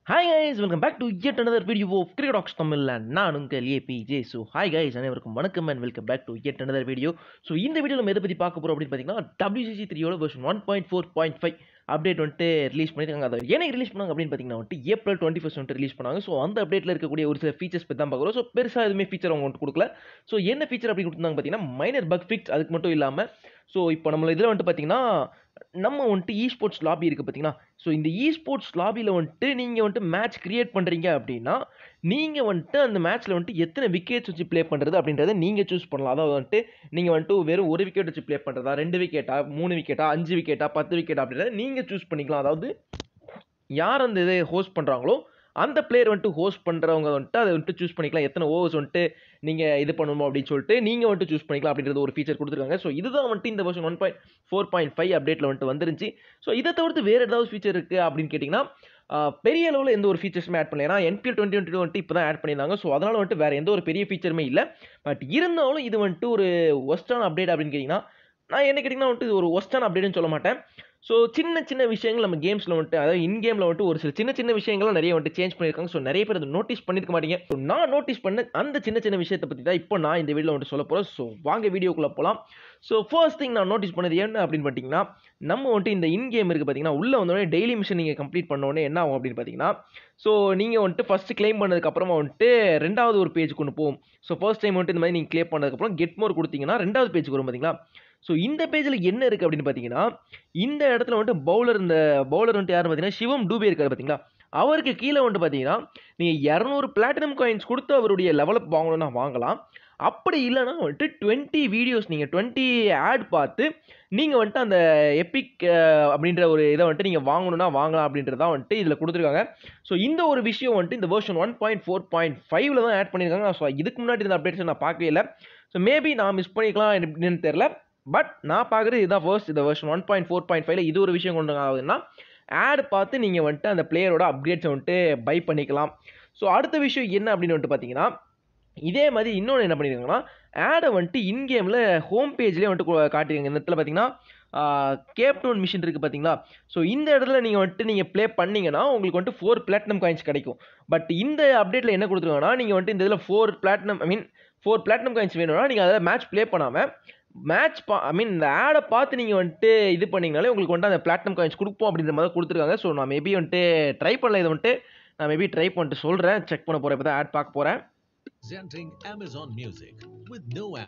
Hi guys welcome back to yet another video of cricket talks தமிழில் நான் உங்கள் A B J so hi guys அனைவருக்கும் வணக்கம் and welcome back to yet another video so இந்த வீடியோவில் நம்ம எதை பற்றி பார்க்க போகிறோம் அப்படின்னு பார்த்தீங்கன்னா WCC த்ரீயோட version one point four point five update வந்துட்டு ரிலீஸ் பண்ணியிருக்காங்க அதை எனக்கு ரிலீஸ் பண்ணாங்க அப்படின்னு பார்த்தீங்கன்னா வந்துட்டு ஏப்ரல் டுவெண்ட்டி ஃபஸ்ட் வந்துட்டு ரிலீஸ் பண்ணாங்க ஸோ அந்த அப்டேட்டில் இருக்கக்கூடிய ஒரு சில ஃபீச்சர்ஸ் பற்றி தான் பார்க்குறோம் ஸோ பெருசாக எதுவுமே ஃபீச்சர் அவங்க வந்துட்டு கொடுக்கல ஸோ என்ன ஃபீச்சர் அப்படி கொடுத்தாங்க பார்த்தீங்கன்னா மைனர் பக் ஃபிக்ஸ் அதுக்கு மட்டும் இல்லாமல் ஸோ இப்போ நம்மள இதில் வந்துட்டு பார்த்தீங்கன்னா நம்ம வந்துட்டு இ ஸ்போர்ட்ஸ் லாபி இருக்குது பார்த்தீங்கன்னா ஸோ இந்த இ ஸ்போர்ட்ஸ் லாபியில் வந்துட்டு நீங்கள் வந்துட்டு மேட்ச் கிரியேட் பண்ணுறீங்க அப்படின்னா நீங்கள் வந்துட்டு அந்த மேட்ச்சில் வந்துட்டு எத்தனை விக்கெட்ஸ் வச்சு ப்ளே பண்ணுறது அப்படின்றத நீங்கள் சூஸ் பண்ணலாம் அதாவது வந்துட்டு நீங்கள் வந்துட்டு வெறும் ஒரு விக்கெட் வச்சு ப்ளே பண்ணுறதா ரெண்டு விக்கெட்டா மூணு விக்கெட்டா அஞ்சு விக்கெட்டா பத்து விக்கெட்டா அப்படின்றத நீங்கள் சூஸ் பண்ணிக்கலாம் அதாவது யார் அந்த இதை ஹோஸ்ட் பண்ணுறாங்களோ அந்த பிளேயர் வந்துட்டு ஹோஸ்ட் பண்ணுறவங்க வந்துட்டு அதை வந்துட்டு சூஸ் பண்ணிக்கலாம் எத்தனை ஓவர்ஸ் வந்துட்டு நீங்கள் இது பண்ணணுமோ அப்படின்னு சொல்லிட்டு நீங்கள் வந்துட்டு சூஸ் பண்ணிக்கலாம் அப்படின்றது ஒரு ஃபீச்சர் கொடுத்துருக்காங்க ஸோ இதுதான் வந்துட்டு இந்த version one point four point five அப்டேட்டில் வந்துட்டு வந்துருந்துச்சு ஸோ இதை தவிர்த்து வேறு ஏதாவது ஃபீச்சர் இருக்குது அப்படின்னு கேட்டிங்கன்னா ஆஹ், பெரிய அளவில் எந்த ஒரு ஃபீச்சர்ஸுமே ஆட் பண்ணல ஏன்னா என்பிஎல் டுவெண்ட்டி டுவெண்ட்டி வந்துட்டு இப்போ தான் ஆட் பண்ணியிருந்தாங்க ஸோ அதனால் வந்துட்டு வேறு எந்த ஒரு பெரிய ஃபீச்சருமே இல்லை பட் இருந்தாலும் இது வந்துட்டு ஒரு ஒஸ்டான அப்டேட் அப்படின்னு கேட்டிங்கன்னா நான் என்ன கேட்டிங்கன்னா வந்துட்டு இது ஒரு ஒஸ்டான அப்டேட்னு சொல்ல மாட்டேன் ஸோ சின்ன சின்ன விஷயங்கள் நம்ம கேம்ஸில் வந்துட்டு அதாவது இன் கேமில் வந்துட்டு ஒரு சில சின்ன சின்ன விஷயங்கள்லாம் நிறைய வந்துட்டு சேஞ்ச் பண்ணியிருக்காங்க ஸோ நிறைய பேர் அதை நோட்டீஸ் பண்ணியிருக்க மாட்டீங்க ஸோ நான் நோட்டீஸ் பண்ண அந்த சின்ன சின்ன விஷயத்தை பற்றி தான் இப்போ நான் இந்த வீடியோவில் வந்துட்டு சொல்ல போகிறேன் ஸோ வாங்க வீடியோக்குள்ளே போகலாம் ஸோ ஃபர்ஸ்ட் திங் நான் நோட்டீஸ் பண்ணது என்ன அப்படின்னு பார்த்தீங்கன்னா நம்ம வந்துட்டு இந்த இன் கேம் இருக்குது பார்த்தீங்கன்னா உள்ளே வந்தோடனே டெய்லி மிஷன் நீங்கள் கம்ப்ளீட் பண்ணோடனே என்ன ஆகும் அப்படின்னு பார்த்தீங்கன்னா ஸோ நீங்கள் வந்துட்டு ஃபஸ்ட்டு க்ளைம் பண்ணதுக்கப்புறமா வந்துட்டு ரெண்டாவது ஒரு பேஜுக்கு ஒன்று போகும் ஸோ ஃபர்ஸ்ட் டைம் வந்துட்டு இந்த மாதிரி நீங்கள் க்ளேம் பண்ணதுக்கப்புறம் கெட் மோர் கொடுத்தீங்கன்னா ரெண்டாவது பேஜுக்கு வரும் பார்த்தீங்களா ஸோ இந்த பேஜில் என்ன இருக்குது அப்படின்னு பார்த்தீங்கன்னா இந்த இடத்துல வந்துட்டு பவுலர் இந்த பவுலர் வந்துட்டு யாருன்னு பார்த்தீங்கன்னா சிவம் டூபே இருக்காரு பார்த்தீங்களா அவருக்கு கீழே வந்துட்டு பார்த்தீங்கன்னா நீங்கள் இரநூறு பிளாட்டினம் காயின்ஸ் கொடுத்து அவருடைய லெவலப் வாங்கணும்னா வாங்கலாம் அப்படி இல்லைன்னா வந்துட்டு டுவெண்ட்டி வீடியோஸ் நீங்கள் டுவெண்ட்டி ஆட் பார்த்து நீங்கள் வந்துட்டு அந்த எப்பிக் அப்படின்ற ஒரு இதை வந்துட்டு நீங்கள் வாங்கணும்னா வாங்கலாம் அப்படின்றதான் வந்துட்டு இதில் கொடுத்துருக்காங்க ஸோ இந்த ஒரு விஷயம் வந்துட்டு இந்த version one point four point ஃபைவ்ல தான் ஆட் பண்ணியிருக்காங்க ஸோ இதுக்கு முன்னாடி இந்த அப்டேட்ஸ் நான் பார்க்கவே இல்லை ஸோ மேபி நான் மிஸ் பண்ணிக்கலாம் எப்படின்னு தெரில பட் நான் பார்க்குறது இதுதான் ஃபர்ஸ்ட் இந்த version one point four point ஃபைவ்ல இது ஒரு விஷயம் கொண்டு ஆகுதுன்னா ஆட் பார்த்து நீங்கள் வந்துட்டு அந்த பிளேயரோட அப்கிரேட்ஸை வந்துட்டு பை பண்ணிக்கலாம் ஸோ அடுத்த விஷயம் என்ன அப்படின்னு வந்துட்டு பார்த்தீங்கன்னா இதே மாதிரி இன்னொன்று என்ன பண்ணியிருக்காங்கன்னா ஆடை வந்துட்டு இன் கேமில் ஹோம் பேஜ்லேயே வந்துட்டு கு- காட்டியிருக்காங்க இந்த இடத்துல பார்த்தீங்கன்னா கேப்டவுன் மிஷின் இருக்குது பார்த்தீங்களா ஸோ இந்த இடத்துல நீங்கள் வந்துட்டு நீங்கள் ப்ளே பண்ணீங்கன்னா உங்களுக்கு வந்துட்டு ஃபோர் பிளாட்டினம் காயின்ஸ் கிடைக்கும் பட் இந்த அப்டேட்டில் என்ன கொடுத்துருக்காங்கன்னா நீங்கள் வந்துட்டு இந்த இதில் four platinum I mean four platinum coins வேணும்னா நீங்கள் அதில் மேட்ச் ப்ளே பண்ணாமல் மேட்ச் பா ஐ மீன் இந்த ஆடை பார்த்து நீங்கள் வந்துட்டு இது பண்ணீங்கனாலே உங்களுக்கு வந்துட்டு அந்த பிளாட்டினம் காயின்ஸ் கொடுப்போம் அப்படின்ற மாதிரி கொடுத்துருக்காங்க ஸோ நான் மேபி வந்துட்டு ட்ரை பண்ணல இதை வந்துட்டு நான் மேபி ட்ரை பண்ணிட்டு சொல்கிறேன் செக் பண்ண போகிறேன் இப்போ தான் ஆட் பார்க்க போகிறேன் Presenting Amazon Music with no app.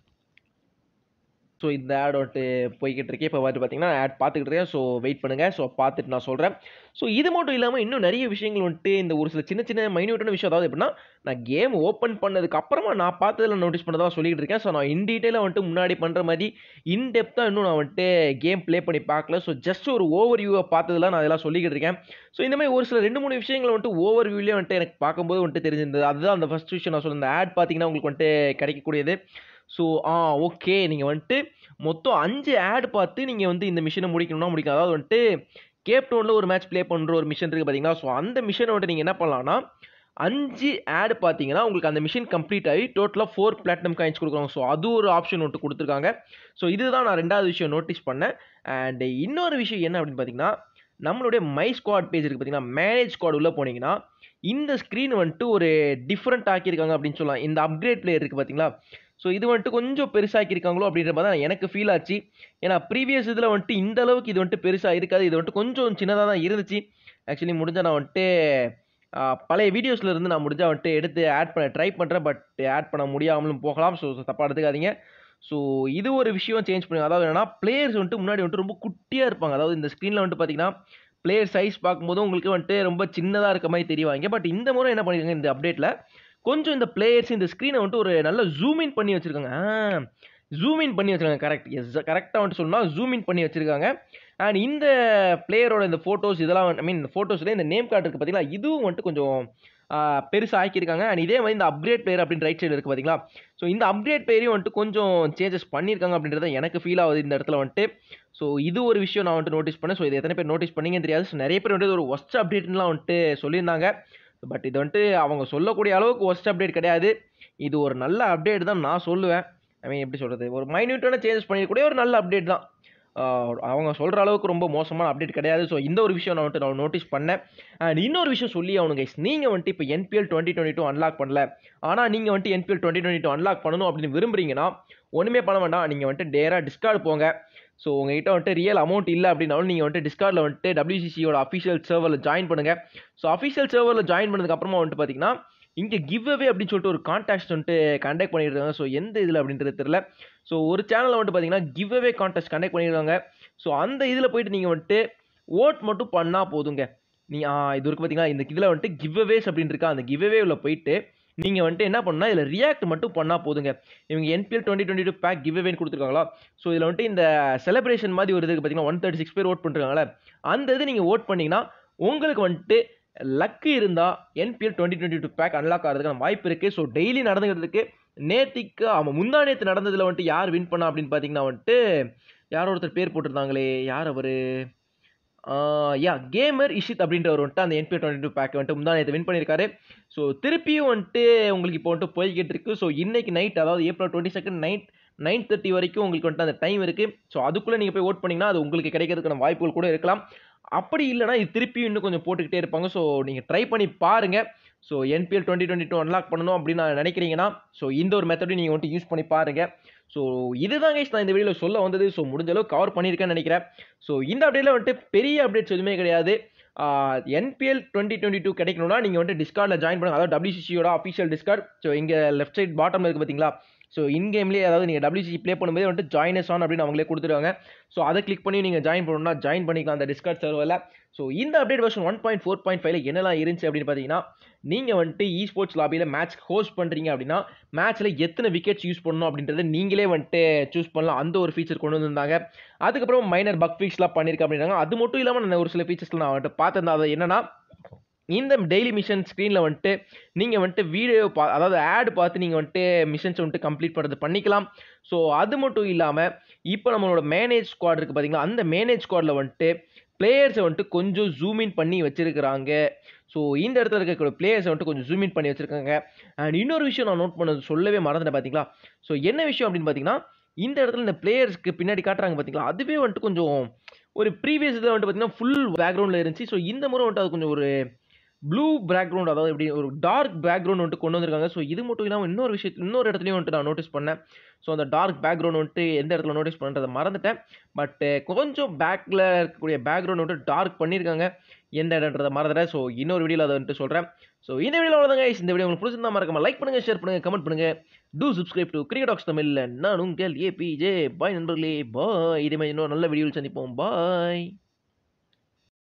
So இந்த ஆட் வந்துட்டு போய்கிட்டு இருக்கேன் இப்போ வந்துட்டு பார்த்தீங்கன்னா ஆட் பார்த்துக்கிட்டு இருக்கேன் ஸோ வெயிட் பண்ணுங்கள் ஸோ பார்த்துட்டு நான் சொல்கிறேன் ஸோ இது மட்டும் இல்லாமல் இன்னும் நிறைய விஷயங்கள் வந்துட்டு இந்த ஒரு சில சின்ன சின்ன மைன்யூட்டான விஷயம் அதாவது எப்படின்னா நான் கேம் ஓப்பன் பண்ணதுக்கு அப்புறமா நான் பார்த்ததில் நோட்டீஸ் பண்ணதா சொல்லிட்டு இருக்கேன் ஸோ நான் இன் டீட்டெயிலாக வந்துட்டு முன்னாடி பண்ணுற மாதிரி இன் டெப்த்தாக இன்னும் நான் வந்துட்டு கேம் ப்ளே பண்ணி பார்க்கல ஸோ ஜஸ்ட் ஒரு ஓவர் வியூவை பார்த்ததுல நான் அதெல்லாம் சொல்லிக்கிட்டு இருக்கேன் ஸோ இந்த மாதிரி ஒரு சில ரெண்டு மூணு விஷயங்கள் வந்துட்டு ஓவர் வியூலேயே வந்துட்டு எனக்கு பார்க்கும்போது வந்துட்டு தெரிஞ்சிருந்தது அதுதான் அந்த ஃபஸ்ட் விஷயம் நான் சொல்ல இந்த ஆட் பார்த்தீங்கன்னா உங்களுக்கு வந்துட்டு கிடைக்கக்கூடியது ஸோ ஆ ஓகே நீங்கள் வந்துட்டு மொத்தம் அஞ்சு ஆட் பார்த்து நீங்கள் வந்து இந்த மிஷினை முடிக்கணும்னா முடிக்கலாம் அதாவது வந்துட்டு கேப் டவுனில் ஒரு மேட்ச் ப்ளே பண்ணுற ஒரு மிஷன் இருக்குது பார்த்தீங்களா ஸோ அந்த மிஷனை வந்துட்டு நீங்கள் என்ன பண்ணலாம்னா அஞ்சு ஆட் பார்த்தீங்கன்னா உங்களுக்கு அந்த மிஷின் கம்ப்ளீட் ஆகி டோட்டலாக ஃபோர் பிளாட்டினம் காயின்ஸ் கொடுக்குறாங்க ஸோ அது ஒரு ஆப்ஷன் வந்துட்டு கொடுத்துருக்காங்க ஸோ இதுதான் நான் ரெண்டாவது விஷயம் நோட்டீஸ் பண்ணேன் அண்ட் இன்னொரு விஷயம் என்ன அப்படின்னு பார்த்தீங்கன்னா நம்மளுடைய மை ஸ்குவாட் பேஜ் இருக்குது பார்த்தீங்கன்னா மேனேஜ் ஸ்குவாட் உள்ளே போனீங்கன்னா இந்த ஸ்க்ரீன் வந்துட்டு ஒரு டிஃப்ரெண்ட் ஆக்கியிருக்காங்க அப்படின்னு சொல்லலாம் இந்த அப்கிரேட் பிளேயர் இருக்குது பார்த்தீங்களா ஸோ இது வந்துட்டு கொஞ்சம் பெருசாக்கியிருக்காங்களோ அப்படின்ற மாதிரி தான் எனக்கு ஃபீல் ஆச்சு ஏன்னா ப்ரீவியஸ் இதில் வந்துட்டு இந்த அளவுக்கு இது வந்துட்டு பெருசாக இருக்காது இது வந்துட்டு கொஞ்சம் சின்னதாக தான் இருந்துச்சு ஆக்சுவலி முடிஞ்சால் நான் வந்துட்டு ஆ, பழைய வீடியோஸில் இருந்து நான் முடிஞ்சால் வந்துட்டு எடுத்து ஆட் பண்ண ட்ரை பண்ணுறேன் பட் ஆட் பண்ண முடியாமலும் போகலாம் ஸோ தப்பாக எடுத்துக்காதீங்க ஸோ இது ஒரு விஷயம் சேஞ்ச் பண்ணுங்க அதாவது என்னன்னா பிளேயர்ஸ் வந்துட்டு முன்னாடி வந்துட்டு ரொம்ப குட்டியாக இருப்பாங்க அதாவது இந்த ஸ்க்ரீனில் வந்துட்டு பார்த்தீங்கன்னா பிளேயர் சைஸ் பார்க்கும்போது உங்களுக்கு வந்துட்டு ரொம்ப சின்னதாக இருக்க மாதிரி தெரிவாங்க பட் இந்த முறை என்ன பண்ணிருக்காங்க இந்த அப்டேட்டில் கொஞ்சம் இந்த பிளேயர்ஸ் இந்த ஸ்க்ரீனை வந்துட்டு ஒரு நல்ல ஜூம் இன் பண்ணி வச்சுருக்காங்க ஜூம் இன் பண்ணி வச்சுருக்காங்க கரெக்ட் எஸ் கரெக்டாக வந்துட்டு சொன்னால் ஜூம் இன் பண்ணி வச்சுருக்காங்க அண்ட் இந்த பிளேயரோட இந்த ஃபோட்டோஸ் இதெல்லாம் ஐ மீன் ஃபோட்டோஸில் இந்த நேம் கார்டு இருக்குது பார்த்தீங்களா இதுவும் வந்துட்டு கொஞ்சம் பெருசாக ஆக்கியிருக்காங்க அண்ட் இதே மாதிரி இந்த அப்கிரேட் பிளேயர் அப்படின்னு ரைட் சைடு இருக்குது பார்த்தீங்களா ஸோ இந்த அப்கிரேட் பிளேயரையும் வந்துட்டு கொஞ்சம் சேஞ்சஸ் பண்ணியிருக்காங்க அப்படின்றத எனக்கு ஃபீல் ஆகுது இந்த இடத்துல வந்துட்டு ஸோ இது ஒரு விஷயம் நான் வந்துட்டு நோட்டீஸ் பண்ணேன் ஸோ இது எத்தனை பேர் நோட்டீஸ் பண்ணீங்கன்னு தெரியாது ஸோ நிறைய பேர் வந்துட்டு இது ஒரு ஒஸ்ட் அப்டேட்லாம் வந்துட்டு சொல்லியிருந்தாங்க பட் இது வந்துட்டு அவங்க சொல்லக்கூடிய அளவுக்கு ஒஸ்ட் அப்டேட் கிடையாது இது ஒரு நல்ல அப்டேட் தான் நான் சொல்லுவேன் ஐ மீன் எப்படி சொல்கிறது ஒரு மைன்யூட்டான சேஞ்சஸ் பண்ணிருக்கக்கூடிய ஒரு நல்ல அப்டேட் தான் அவங்க சொல்கிற அளவுக்கு ரொம்ப மோசமான அப்டேட் கிடையாது ஸோ இந்த ஒரு விஷயம் நான் வந்துட்டு நான் நோட்டீஸ் பண்ணேன் அண்ட் இன்னொரு விஷயம் சொல்லி ஆகணும் கைஸ் நீங்கள் வந்துட்டு இப்போ NPL twenty twenty two unlock பண்ணல ஆனால் நீங்கள் வந்துட்டு NPL twenty twenty two unlock பண்ணணும் அப்படின்னு விரும்புறீங்கன்னா ஒன்றுமே பண்ண வேண்டாம் நீங்கள் வந்துட்டு டேராக டிஸ்கார்டு போங்க ஸோ உங்ககிட்ட வந்துட்டு ரியல் அமௌண்ட் இல்லை அப்படின்னாலும் நீங்கள் வந்துட்டு டிஸ்கார்டில் வந்துட்டு டபிள்யூசிசியோட அஃபிஷியல் சர்வரில் ஜாயின் பண்ணுங்கள் ஸோ அஃபிஷியல் சர்வரில் ஜாயின் பண்ணதுக்கப்புறமா வந்துட்டு பார்த்தீங்கன்னா இங்கே கிவ் அவே அப்படின்னு சொல்லிட்டு ஒரு கான்டாக்ட் வந்துட்டு கண்டக்ட் பண்ணியிருக்காங்க ஸோ எந்த இதில் அப்படின்றது தெரியல ஸோ ஒரு சேனலில் வந்துட்டு பார்த்தீங்கன்னா கிவ் அவே கான்டெஸ்ட் கண்டக்ட் பண்ணியிருக்காங்க ஸோ அந்த இதில் போயிட்டு நீங்கள் வந்துட்டு ஓட் மட்டும் பண்ணால் போதுங்க நீ ஆ, இது இருக்கு பார்த்தீங்களா இந்த இதில் வந்துட்டு கிவ் அவேஸ் அப்படின்னு இருக்கா அந்த கிவ் அவேவில் போயிட்டு நீங்கள் வந்துட்டு என்ன பண்ணால் இதில் ரியாக்ட் மட்டும் பண்ணால் போதுங்க இவங்க NPL twenty twenty two pack give அவேன்னு கொடுத்துருக்காங்களா ஸோ இதில் வந்துட்டு இந்த செலிப்ரேஷன் மாதிரி ஒரு இதுக்கு பார்த்தீங்கன்னா ஒன் தேர்ட்டி சிக்ஸ் பேர் ஓட் பண்ணிருக்காங்களே அந்த இது நீங்கள் ஓட் பண்ணீங்கன்னா உங்களுக்கு வந்துட்டு லக்கு இருந்தால் NPL twenty twenty two pack unlock ஆகிறதுக்கான வாய்ப்பு இருக்குது ஸோ டெய்லி நடந்துக்கிறதுக்கு நேத்திக்கு ஆமாம் முந்தா நேற்று நடந்ததில் வந்துட்டு யார் வின் பண்ணா அப்படின்னு பார்த்தீங்கன்னா வந்துட்டு யாரோ ஒருத்தர் பேர் போட்டிருந்தாங்களே யார் அவர் யா கேமர் இஷித் அப்படின்றவர் வந்துட்டு அந்த என்பிஎல் டுவெண்ட்டி டூ பேக் வந்துட்டு முந்தா நேற்று வின் பண்ணியிருக்காரு ஸோ திருப்பியும் வந்துட்டு உங்களுக்கு இப்போ வந்துட்டு போய்கிட்டு இருக்கு ஸோ இன்னைக்கு நைட் அதாவது April twenty second night nine thirty வரைக்கும் உங்களுக்கு வந்துட்டு அந்த டைம் இருக்குது ஸோ அதுக்குள்ளே நீங்கள் போய் ஓட் பண்ணிங்கன்னா அது உங்களுக்கு கிடைக்கிறதுக்கான வாய்ப்புகள் கூட இருக்கலாம் அப்படி இல்லைனா இது திருப்பியும் இன்னும் கொஞ்சம் போட்டுக்கிட்டே இருப்பாங்க ஸோ நீங்கள் ட்ரை பண்ணி பாருங்கள் so NPL twenty twenty two unlock பண்ணணும் அப்படின்னு நான் நினைக்கிறீங்கன்னா ஸோ இந்த ஒரு மெத்தடையும் நீங்கள் வந்துட்டு யூஸ் பண்ணி பாருங்கள் ஸோ இதுதான் guys நான் இந்த வீடியோவில் சொல்ல வந்தது ஸோ முடிஞ்ச அளவு கவர் பண்ணியிருக்கேன்னு நினைக்கிறேன் ஸோ இந்த அப்டேட்டில் வந்துட்டு பெரிய அப்டேட்ஸ் எதுவுமே கிடையாது என்பிஎல் டுவெண்ட்டி டுவெண்ட்டி டூ கிடைக்கணும்னா நீங்கள் வந்துட்டு டிஸ்கார்டில் ஜாயின் பண்ணுங்க அதாவது டபிள்யூசிசியோட அஃபிஷியல் டிஸ்கார்ட் ஸோ இங்கே லெஃப்ட் சைட் பாட்டமில் இருக்குது பார்த்தீங்களா ஸோ இன் கேம்லேயே அதாவது நீங்கள் டபிள்யூசிசி ப்ளே பண்ணும்போது வந்துட்டு ஜாயினஸ் ஆன் அப்படின்னு அவங்களே கொடுத்துருவாங்க ஸோ அதை கிளிக் பண்ணி நீங்கள் ஜாயின் பண்ணணும்னா ஜாயின் பண்ணிக்கலாம் அந்த டிஸ்கார்ட் சர்வரில் ஸோ இந்த update version one point four point ஃபைவ்ல என்னெல்லாம் இருந்துச்சு அப்படின்னு பார்த்தீங்கன்னா நீங்கள் வந்துட்டு இ ஸ்போர்ட்ஸ் லாபியில் மேட்ச் ஹோஸ்ட் பண்ணுறீங்க அப்படின்னா மேட்ச்சில் எத்தனை விக்கெட்ஸ் யூஸ் பண்ணணும் அப்படின்றத நீங்களே வந்துட்டு சூஸ் பண்ணலாம் அந்த ஒரு ஃபீச்சர் கொண்டு வந்திருந்தாங்க அதுக்கப்புறம் மைனர் பக் ஃபிக்ஸ்லாம் பண்ணியிருக்கேன் அப்படின்னாங்க அது மட்டும் இல்லாமல் நான் ஒரு சில ஃபீச்சர்ஸ்லாம் நான் வந்துட்டு பார்த்துருந்தேன் அது என்னன்னா இந்த டெய்லி மிஷன் ஸ்க்ரீனில் வந்துட்டு நீங்கள் வந்துட்டு வீடியோ பா அதாவது ஆட் பார்த்து நீங்கள் வந்துட்டு மிஷன்ஸ் வந்துட்டு கம்ப்ளீட் பண்ணுறது பண்ணிக்கலாம் ஸோ அது மட்டும் இல்லாமல் இப்போ நம்மளோட மேனேஜ் ஸ்குவாட் இருக்குது பார்த்தீங்களா அந்த மேனேஜ் ஸ்குவாடில் வந்துட்டு பிளேயர்ஸை வந்துட்டு கொஞ்சம் ஜூம் இன் பண்ணி வச்சிருக்கிறாங்க ஸோ இந்த இடத்துல இருக்கக்கூடிய பிளேயர்ஸை வந்துட்டு கொஞ்சம் ஜூம் இன் பண்ணி வச்சிருக்காங்க அண்ட் இன்னொரு விஷயம் நான் நோட் பண்ணது சொல்லவே மறந்துட்டேன் பார்த்தீங்களா ஸோ என்ன விஷயம் அப்படின்னு பார்த்தீங்கன்னா இந்த இடத்துல இந்த பிளேயர்ஸ்க்கு பின்னாடி காட்டுறாங்க பார்த்தீங்களா அதுவே வந்துட்டு கொஞ்சம் ஒரு ப்ரீவியஸ் இதில் வந்துட்டு பார்த்தீங்கன்னா ஃபுல் பேக்ரவுண்டில் இருந்துச்சு ஸோ இந்த முறை வந்துட்டு அது கொஞ்சம் ஒரு ப்ளூ பேக்ரவுண்ட் அதாவது எப்படி ஒரு டார்க் பேக்ரவுண்ட் வந்துட்டு கொண்டு வந்திருக்காங்க ஸோ இது மட்டும் இல்லாமல் இன்னொரு விஷயத்து இன்னொரு இடத்துலையும் வந்துட்டு நான் நோட்டீஸ் பண்ணேன் ஸோ அந்த டார்க் பேக்ரவுண்ட் வந்துட்டு எந்த இடத்துல நோட்டீஸ் பண்ணுறதை மறந்துட்டேன் பட் கொஞ்சம் பேக்கில் இருக்கக்கூடிய பேக்ரவுண்ட் வந்துட்டு டார்க் பண்ணியிருக்காங்க எந்த இடன்றதை மறந்துட்டேன் ஸோ இன்னொரு வீடியோவில் அதை வந்துட்டு சொல்கிறேன் ஸோ இந்த வீடியோவில் அவ்வளோதாங்க இந்த வீடியோ உங்களுக்கு பிடிச்சிருந்தா மறக்காம லைக் பண்ணுங்கள் ஷேர் பண்ணுங்கள் கமெண்ட் பண்ணுங்கள் do subscribe to cricket talks தமிழில் நான் உங்கள் ஏபிஜே பாய் நண்பர்களே பாய் இதே மாதிரி இன்னொரு நல்ல வீடியோவில் சந்திப்போம் பாய்